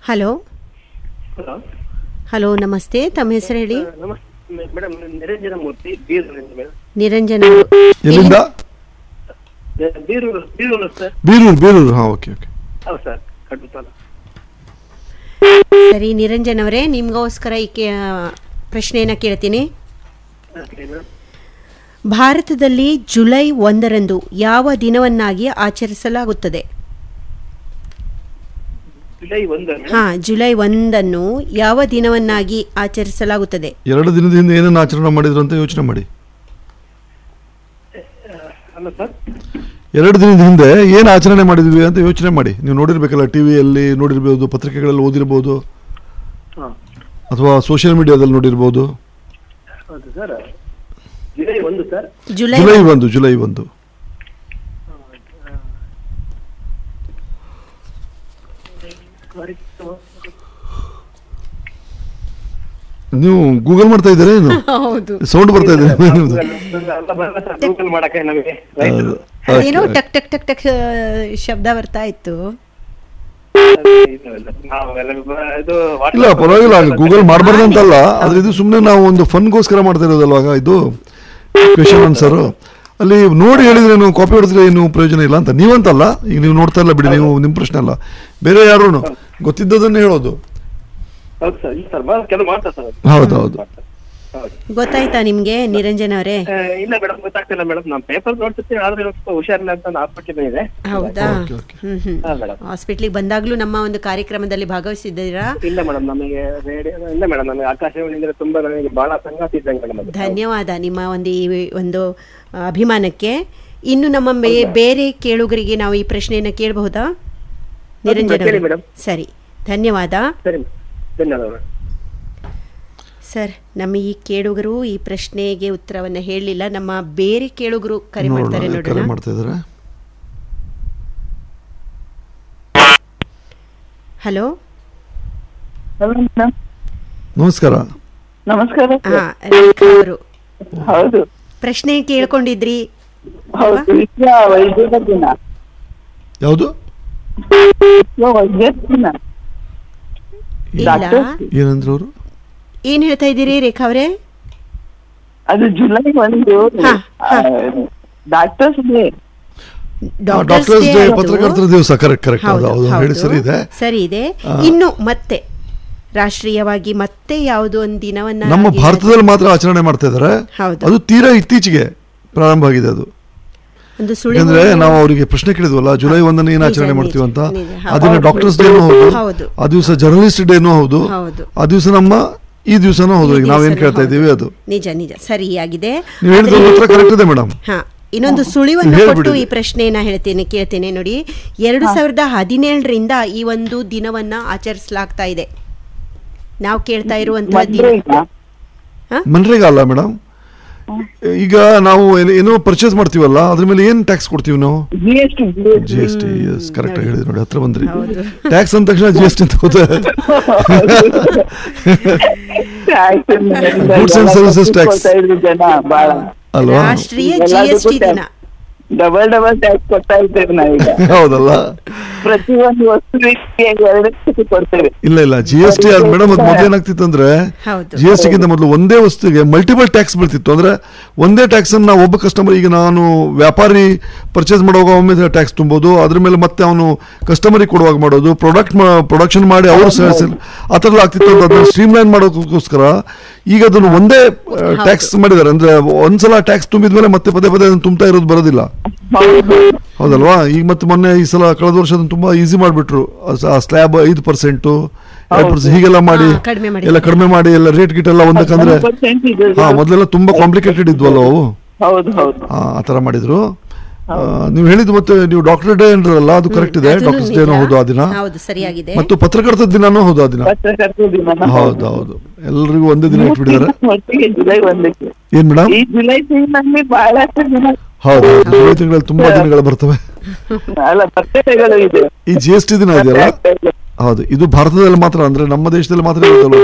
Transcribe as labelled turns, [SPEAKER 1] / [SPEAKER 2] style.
[SPEAKER 1] Hello
[SPEAKER 2] hello
[SPEAKER 1] hello ನಮಸ್ತೆ ತಮ್ಮ ಹೆಸರು ಹೇಳಿ
[SPEAKER 2] ನಮಸ್ತೆ ಮೇಡಮ್ ನಿರಂಜನ ಮೂರ್ತಿ ಬೀರೂರಿಂದ ಮೇಡಮ್
[SPEAKER 1] ನಿರಂಜನ ಅವರು.
[SPEAKER 3] ಎಲ್ಲಿಂದ
[SPEAKER 2] ಬೀರೂರು ಬೀರೂರು ಸರ್
[SPEAKER 3] ಬೀರೂರು ಬೀರೂರು ಹಾಂ ಓಕೆ ಓಕೆ
[SPEAKER 2] ಹೌದು ಸರ್ ಕಡ್ಡುಪಾಲ
[SPEAKER 1] ಸರಿ ನಿರಂಜನ್ ಅವರೇ ನಿಮಗೋಸ್ಕರ ಈ ಕೇ ಪ್ರಶ್ನೆಯನ್ನು ಕೇಳ್ತೀನಿ
[SPEAKER 2] ಮೇಡಮ್
[SPEAKER 1] ಭಾರತದಲ್ಲಿ ಜುಲೈ ಒಂದರಂದು ಯಾವ ದಿನವನ್ನಾಗಿ ಆಚರಿಸಲಾಗುತ್ತದೆ
[SPEAKER 2] ಜುಲೈ ಒಂದು
[SPEAKER 1] ಹಾ ಜುಲೈ ಒಂದನ್ನು ಯಾವ ದಿನವನ್ನಾಗಿ ಆಚರಿಸಲಾಗುತ್ತದೆ
[SPEAKER 3] ಎರಡು ದಿನದ ಹಿಂದೆ ಏನೇನು ಆಚರಣೆ ಮಾಡಿದ್ರು ಅಂತ ಯೋಚನೆ ಮಾಡಿ
[SPEAKER 2] ಅಲ್ಲ ಸರ್
[SPEAKER 3] ಎರಡು ದಿನದ ಹಿಂದೆ ಏನು ಆಚರಣೆ ಮಾಡಿದ್ವಿ ಅಂತ ಯೋಚನೆ ಮಾಡಿ ನೀವು ನೋಡಿರ್ಬೇಕಲ್ಲ ಟಿ ವಿಯಲ್ಲಿ ನೋಡಿರ್ಬೋದು ಪತ್ರಿಕೆಗಳಲ್ಲಿ ಓದಿರ್ಬೋದು
[SPEAKER 2] ಹಾಂ
[SPEAKER 3] ಅಥವಾ ಸೋಷಿಯಲ್ ಮೀಡಿಯಾದಲ್ಲಿ ನೋಡಿರ್ಬೋದು
[SPEAKER 2] ಹೌದು ಸರ್ ಜುಲೈ ಒಂದು ಸರ್
[SPEAKER 1] ಜುಲೈ
[SPEAKER 3] ಜುಲೈ ಒಂದು ಜುಲೈ ಒಂದು ನೀವು ಗೂಗಲ್ ಮಾಡ್ತಾ ಇದ್ದೀರಾ ಏನು
[SPEAKER 1] ಹೌದು
[SPEAKER 3] ಸೌಂಡ್ ಬರ್ತಾ ಇದೆ ನಿಮ್ದು.
[SPEAKER 2] ಗೂಗಲ್ ಮಾಡಕ್ಕೆ ನಮಗೆ
[SPEAKER 3] ಹೌದು.
[SPEAKER 1] ಏನೋ
[SPEAKER 3] Okay.
[SPEAKER 1] ಟಕ್ ಟಕ್ ಟಕ್ ಟಕ್ ಆ, ಶಬ್ದ ಬರ್ತಾ ಇತ್ತು
[SPEAKER 2] ನಾವೆಲ್ಲ ಇದು
[SPEAKER 3] ಇಲ್ಲ ಪರವಾಗಿಲ್ಲ ಗೂಗಲ್ ಮಾಡಬಾರ್ದು ಅಂತಲ್ಲ ಆದ್ರೆ ಇದು ಸುಮ್ಮನೆ ನಾವು ಒಂದು ಫನ್ಗೋಸ್ಕರ ಮಾಡ್ತಾ ಇರೋದಲ್ವಾಗ ಇದು ಕ್ವೆಶನ್ ಆನ್ಸರ್ ಅಲ್ಲಿ ನೋಡಿ ಹೇಳಿದ್ರೆ ನೀವು ಕಾಪಿ ಹೊಡೆದ್ರೆ ಏನು ಪ್ರಯೋಜನ ಇಲ್ಲ ಅಂತ ನೀವಂತಲ್ಲ ಈಗ ನೀವು ನೋಡ್ತಾ ಇಲ್ಲ ಬಿಡಿ ನೀವು ನಿಮ್ಮ ಪ್ರಶ್ನೆ ಅಲ್ಲ ಬೇರೆ ಯಾರು ಗೊತ್ತಿದ್ದದನ್ನೇ ಹೇಳೋದು
[SPEAKER 2] ಹೌದು ಸರ್ ಇಲ್ಲ ಸರ್ ಕೆಲವು ಮಾಡ್ತಾರೆ ಸರ್
[SPEAKER 3] ಹೌದು, ಹೌದು.
[SPEAKER 2] ಹೌದು
[SPEAKER 1] ಗೊತ್ತಾಯ್ತಾ ನಿಮ್ಗೆ ನಿರಂಜನ್ ಅವರೇ
[SPEAKER 2] ಆ, ಇಲ್ಲ ಮೇಡಮ್ ಗೊತ್ತಾಗ್ತಿಲ್ಲ ಮೇಡಮ್ ನಾನು ಪೇಪರ್ ನೋಡ್ತಿರ್ತೀನಿ ಆದ್ರೆ ಇವತ್ತು ಸ್ವಲ್ಪ ಹುಷಾರಿಲ್ಲ ಅಂತ ಹಾಸ್ಪಿಟಲ್ ಇದೆ
[SPEAKER 1] ಹೌದಾ
[SPEAKER 3] ಓಕೆ, ಓಕೆ.
[SPEAKER 1] ಹ್ಮ್ ಹ್ಮ್
[SPEAKER 2] ಹಾ ಮೇಡಮ್
[SPEAKER 1] ಹಾಸ್ಪಿಟ್ಲಿಗೆ ಬಂದಾಗ್ಲೂ ನಮ್ಮ ಒಂದು ಕಾರ್ಯಕ್ರಮದಲ್ಲಿ ಭಾಗವಹಿಸಿದ್ದೀರಾ
[SPEAKER 2] ಇಲ್ಲ ಮೇಡಮ್ ನಮಗೆ ರೇಡಿಯೋ ಇಲ್ಲ ಮೇಡಮ್ ನಮಗೆ ಆಕಾಶವಾಣಿ ಅಂದ್ರೆ ತುಂಬಾ ನನಗೆ ಬಹಳ ಸಂಗಾತಿ ಇದ್ದಂಗೆ ಮೇಡಮ್ ಅದು
[SPEAKER 1] ಧನ್ಯವಾದ ನಿಮ್ಮ ಒಂದು ಈ ಒಂದು ಆ, ಅಭಿಮಾನಕ್ಕೆ ಇನ್ನು ನಮ್ಮ ಬೇ- ಬೇರೆ ಕೇಳುಗರಿಗೆ ನಾವು ಈ ಪ್ರಶ್ನೆಯನ್ನ ಕೇಳಬಹುದಾ ನಿರಂಜನ್
[SPEAKER 2] ಕೇಳಿ
[SPEAKER 1] ಅವರೇ?
[SPEAKER 2] ಮೇಡಮ್.
[SPEAKER 1] ಸರಿ ಧನ್ಯವಾದ
[SPEAKER 2] ಸರಿ ಧನ್ಯವಾದಗಳು
[SPEAKER 1] ಸರ್ ನಮ್ಮ ಈ ಕೇಳುಗರು ಈ ಪ್ರಶ್ನೆಗೆ ಉತ್ತರವನ್ನ ಹೇಳಲಿಲ್ಲ ನಮ್ಮ ಬೇರೆ ಕೇಳುಗರು ಕರೆ ಮಾಡ್ತಾರೆ
[SPEAKER 3] ನೋಡೋಣ ಕರೆ
[SPEAKER 1] ನೋಡೋಣ
[SPEAKER 3] ಮಾಡ್ತಾ ಇದ್ದಾರೆ
[SPEAKER 1] ಹಲೋ
[SPEAKER 4] ಹಲೋ ಮೇಡಮ್
[SPEAKER 3] ನಮಸ್ಕಾರ
[SPEAKER 4] ನಮಸ್ಕಾರ
[SPEAKER 1] ಹಾ ರೇಖಾ ಅವರು
[SPEAKER 4] ಹೌದು
[SPEAKER 1] ಪ್ರಶ್ನೆ ಕೇಳ್ಕೊಂಡಿದ್ರಿ
[SPEAKER 4] ಹೌದು ವಿಶ್ವ ವೈದ್ಯರ ದಿನ
[SPEAKER 3] ಯಾವುದು
[SPEAKER 4] ವಿಶ್ವ ವೈದ್ಯರ ದಿನ
[SPEAKER 1] ಇಲ್ಲ
[SPEAKER 4] ಡಾಕ್ಟರ್?
[SPEAKER 3] ಏನಂದ್ರು ಅವರು
[SPEAKER 1] ಏನ್ ಹೇಳ್ತಾ ಇದ್ದೀರಿ ರೇಖಾ ಅವರೇ
[SPEAKER 4] ಅದು ಜುಲೈ ಒಂದು
[SPEAKER 1] ಹಾ, ಹಾ.
[SPEAKER 4] ಡಾಕ್ಟರ್ಸ್ ಡೇ
[SPEAKER 3] ಡಾಕ್ಟರ್ಸ್ ಡೇ ಪತ್ರಕರ್ತರ ದಿವಸ ಕರೆಕ್ಟ್ ಕರೆಕ್ಟ್ ಹೌದು
[SPEAKER 1] ಹೌದು,
[SPEAKER 3] ಹೌದು ಹೇಳಿ
[SPEAKER 1] ಹೌದು.
[SPEAKER 3] ಸರಿ ಇದೆ
[SPEAKER 1] ಸರಿ ಇದೆ
[SPEAKER 3] ಆ.
[SPEAKER 1] ಇನ್ನು ಮತ್ತೆ ರಾಷ್ಟ್ರೀಯವಾಗಿ ಮತ್ತೆ ಯಾವುದು ಒಂದು ದಿನವನ್ನ
[SPEAKER 3] ನಮ್ಮ
[SPEAKER 1] ಆಗಿ-
[SPEAKER 3] ಭಾರತದಲ್ಲಿ ಮಾತ್ರ ಆಚರಣೆ ಮಾಡ್ತಾ ಇದ್ದಾರೆ
[SPEAKER 1] ಹೌದು.
[SPEAKER 3] ಅದು ತೀರಾ ಇತ್ತೀಚೆಗೆ ಪ್ರಾರಂಭ ಆಗಿದೆ ಅದು
[SPEAKER 1] ಒಂದು ಸುಳಿವು
[SPEAKER 3] ಯಾಕಂದ್ರೆ ನಾವು ಅವರಿಗೆ ಪ್ರಶ್ನೆ ಕೇಳಿದ್ವಲ್ಲ ಜುಲೈ ಒಂದನೇ ಏನ್
[SPEAKER 1] ನಿಜ,
[SPEAKER 3] ಆಚರಣೆ
[SPEAKER 1] ನಿಜ,
[SPEAKER 3] ಮಾಡ್ತೀವಿ ಅಂತ
[SPEAKER 1] ನಿಜ, ಹೌದು.
[SPEAKER 3] ಅದನ್ನ ಡಾಕ್ಟರ್ಸ್ ಡೇನೂ ಹೌದು
[SPEAKER 1] ಹೌದು.
[SPEAKER 3] ಆ ದಿವಸ ಜರ್ನಲಿಸ್ಟ್ ಡೇನೂ ಹೌದು
[SPEAKER 1] ಹೌದು.
[SPEAKER 3] ಆ ದಿವಸ ನಮ್ಮ ಈ ದಿವಸನೂ ಹೌದು
[SPEAKER 1] ಈ
[SPEAKER 3] ಈಗ ನಾವೇನ್
[SPEAKER 1] ದಿವಸನೂ
[SPEAKER 3] ಕೇಳ್ತಾ
[SPEAKER 1] ಹೌದು.
[SPEAKER 3] ಇದ್ದೀವಿ ಅದು
[SPEAKER 1] ನಿಜ ನಿಜ ಸರಿಯಾಗಿದೆ
[SPEAKER 3] ನೀವು ಹೇಳಿದ
[SPEAKER 1] ಆದ್ರೆ-
[SPEAKER 3] ಉತ್ತರ ಕರೆಕ್ಟ್ ಇದೆ ಮೇಡಮ್
[SPEAKER 1] ಹಾ ಇನ್ನೊಂದು ಸುಳಿವನ್ನು
[SPEAKER 3] ಹೇಳ್ಬಿಡಿ.
[SPEAKER 1] ಕೊಟ್ಟು ಈ ಪ್ರಶ್ನೆಯನ್ನ ಹೇಳ್ತೇನೆ ಕೇಳ್ತೇನೆ ನೋಡಿ ಎರಡು ಸಾವಿರದ ಹದಿನೇಳರಿಂದ ಈ ಒಂದು ದಿನವನ್ನ ಆಚರಿಸಲಾಗ್ತಾ ಇದೆ ನಾವು ಕೇಳ್ತಾ ಇರುವಂತಹ ದಿನ
[SPEAKER 4] ಮದ್ವೆಗ
[SPEAKER 3] ಮನ್ರೇಗ ಅಲ್ಲ ಮೇಡಮ್ ಈಗ ನಾವು ಏನ್- ಏನೋ ಪರ್ಚೇಸ್ ಮಾಡ್ತೀವಲ್ಲ ಅದ್ರ ಮೇಲೆ ಏನ್ ಟ್ಯಾಕ್ಸ್ ಕೊಡ್ತೀವಿ ನಾವು
[SPEAKER 4] G S T
[SPEAKER 3] G S T yes correct ಆಗಿ ಹೇಳಿದ್ರಿ ನೋಡಿ ಹತ್ರ ಬಂದ್ರಿ
[SPEAKER 1] ಹೌದು.
[SPEAKER 3] ಟ್ಯಾಕ್ಸ್ ಅಂದ ತಕ್ಷಣ ಜಿ ಎಸ್ ಟಿ ಅಂತ ಗೊತ್ತ Goods and services tax.
[SPEAKER 4] ಜನ ಬಾಳ
[SPEAKER 3] ಅಲ್ವಾ
[SPEAKER 1] ರಾಷ್ಟ್ರೀಯ ಜಿ
[SPEAKER 4] ಎಲ್ಲದಕ್ಕೂ
[SPEAKER 1] ಎಸ್ ಟಿ ದಿನ
[SPEAKER 4] ಡಬಲ್ ಡಬಲ್ ಟ್ಯಾಕ್ಸ್ ಕೊಡ್ತಾ ಇರ್ತೇವೆ ನಾವೀಗ
[SPEAKER 3] ಹೌದಲ್ಲ
[SPEAKER 4] ಪ್ರತಿ ಒಂದು ವಸ್ತುವಿಗೆ ಎರಡು ಸತಿ ಕೊಡ್ತೇವೆ
[SPEAKER 3] ಇಲ್ಲ ಇಲ್ಲ ಜಿ ಎಸ್ ಟಿ ಮೇಡಮ್ ಅದು ಮೊದಲು ಏನಾಗ್ತಿತ್ತು ಅಂದ್ರೆ
[SPEAKER 1] ಹೌದು.
[SPEAKER 3] ಜಿ ಎಸ್ ಟಿಗಿಂತ ಮೊದಲು ಒಂದೇ ವಸ್ತುಗೆ ಮಲ್ಟಿಪಲ್ ಟ್ಯಾಕ್ಸ್ ಬೀಳ್ತಿತ್ತು ಅಂದ್ರೆ ಒಂದೇ ಟ್ಯಾಕ್ಸ್ ಅನ್ನು ನಾವು ಒಬ್ಬ ಕಸ್ಟಮರ್ ಈಗ ನಾನು ವ್ಯಾಪಾರಿ ಪರ್ಚೇಸ್ ಮಾಡುವಾಗ ಒಮ್ಮೆ ಟ್ಯಾಕ್ಸ್ ತುಂಬೋದು ಅದ್ರ ಮೇಲೆ ಮತ್ತೆ ಅವನು ಕಸ್ಟಮರಿಗೆ ಕೊಡುವಾಗ ಮಾಡೋದು ಪ್ರಾಡಕ್ಟ್ ಪ್ರೊಡಕ್ಷನ್ ಮಾಡಿ ಅವರು ಸೇಲ್ಸ್ ಆ ಥರ ಎಲ್ಲ ಆಗ್ತಿತ್ತು ಅಂತ ಅದನ್ನ ಸ್ಟ್ರೀಮ್ ಲೈನ್ ಮಾಡೋಕ್ಕೋಸ್ಕರ ಈಗ ಅದನ್ನು ಒಂದೇ ಟ್ಯಾಕ್ಸ್ ಮಾಡಿದ್ದಾರೆ ಅಂದ್ರೆ ಒಂದ್ಸಲ ಟ್ಯಾಕ್ಸ್ ತುಂಬಿದ್ಮೇಲೆ ಮತ್ತೆ ಪದೇ ಪದೇ ಅದನ್ನ ತುಂಬ್ತಾ ಇರೋದು ಬರೋದಿಲ್ಲ
[SPEAKER 4] ಹೌದು
[SPEAKER 3] ಹೌದಲ್ವಾ ಈಗ ಮತ್ತೆ ಮೊನ್ನೆ ಈ ಸಲ ಕಳೆದ ವರ್ಷ ಅದನ್ನ ತುಂಬಾ ಈಸಿ ಮಾಡಿಬಿಟ್ರು ಆ ಸ್ಲ್ಯಾಬ್ ಐದು ಪರ್ಸೆಂಟ್ ಎರಡು ಪರ್ಸೆಂಟ್ ಹೀಗೆಲ್ಲ ಮಾಡಿ
[SPEAKER 1] ಹಾ, ಕಡಿಮೆ ಮಾಡಿದ್ರು.
[SPEAKER 3] ಎಲ್ಲ ಕಡಿಮೆ ಮಾಡಿ ಎಲ್ಲ ರೇಟ್ ಗಿಟ್ ಎಲ್ಲ ಒಂದಕ್ಕಂದ್ರೆ
[SPEAKER 4] 10% ಇದು.
[SPEAKER 3] ಹಾ ಮೊದಲೆಲ್ಲ ತುಂಬಾ ಕಾಂಪ್ಲಿಕೇಟೆಡ್ ಇದ್ವಲ್ಲ ಅವು
[SPEAKER 4] ಹೌದು ಹೌದು
[SPEAKER 3] ಆ ಆ ಥರ ಮಾಡಿದ್ರು ಆ, ನೀವು ಹೇಳಿದ್ದು ಮತ್ತೆ ನೀವು ಡಾಕ್ಟರ್ ಡೇ ಅಂದ್ರಲ್ಲ ಅದು ಕರೆಕ್ಟ್ ಇದೆ
[SPEAKER 1] ಅದನ್ನು
[SPEAKER 3] ಡಾಕ್ಟರ್ಸ್
[SPEAKER 1] ನಿಜ.
[SPEAKER 3] ಡೇನೂ ಹೌದು ಆ ದಿನ
[SPEAKER 1] ಹೌದು ಸರಿಯಾಗಿದೆ
[SPEAKER 3] ಮತ್ತು ಪತ್ರಕರ್ತರ ದಿನಾನೂ ಹೌದು ಆ ದಿನ
[SPEAKER 4] ಪತ್ರಕರ್ತರ ದಿನ
[SPEAKER 3] ಹೌದು ಹೌದು ಎಲ್ರಿಗೂ ಒಂದೇ ದಿನ ಇಟ್ಬಿಟ್ಟಿದ್ದಾರೆ
[SPEAKER 4] ಒಟ್ಟಿಗೆ ಜುಲೈ ಒಂದಕ್ಕೆ
[SPEAKER 3] ಏನ್ ಮೇಡಮ್
[SPEAKER 4] ಈ ಜುಲೈ ತಿಂಗಳಲ್ಲಿ ಬಹಳಷ್ಟು ದಿನ
[SPEAKER 3] ಹೌದು ಜುಲೈ ತಿಂಗಳಲ್ಲಿ ತುಂಬಾ ದಿನಗಳು ಬರ್ತವೆ
[SPEAKER 4] ಅಲ್ಲ ಬರ್ತಡೆಗಳು ಇದೆ
[SPEAKER 3] ಈ ಜಿ ಎಸ್ ಟಿ ದಿನ ಇದೆಯಲ್ಲ ಹೌದು ಇದು ಭಾರತದಲ್ಲಿ ಮಾತ್ರ ಅಂದ್ರೆ ನಮ್ಮ ದೇಶದಲ್ಲಿ ಮಾತ್ರ ಇರುತ್ತಲ್ಲ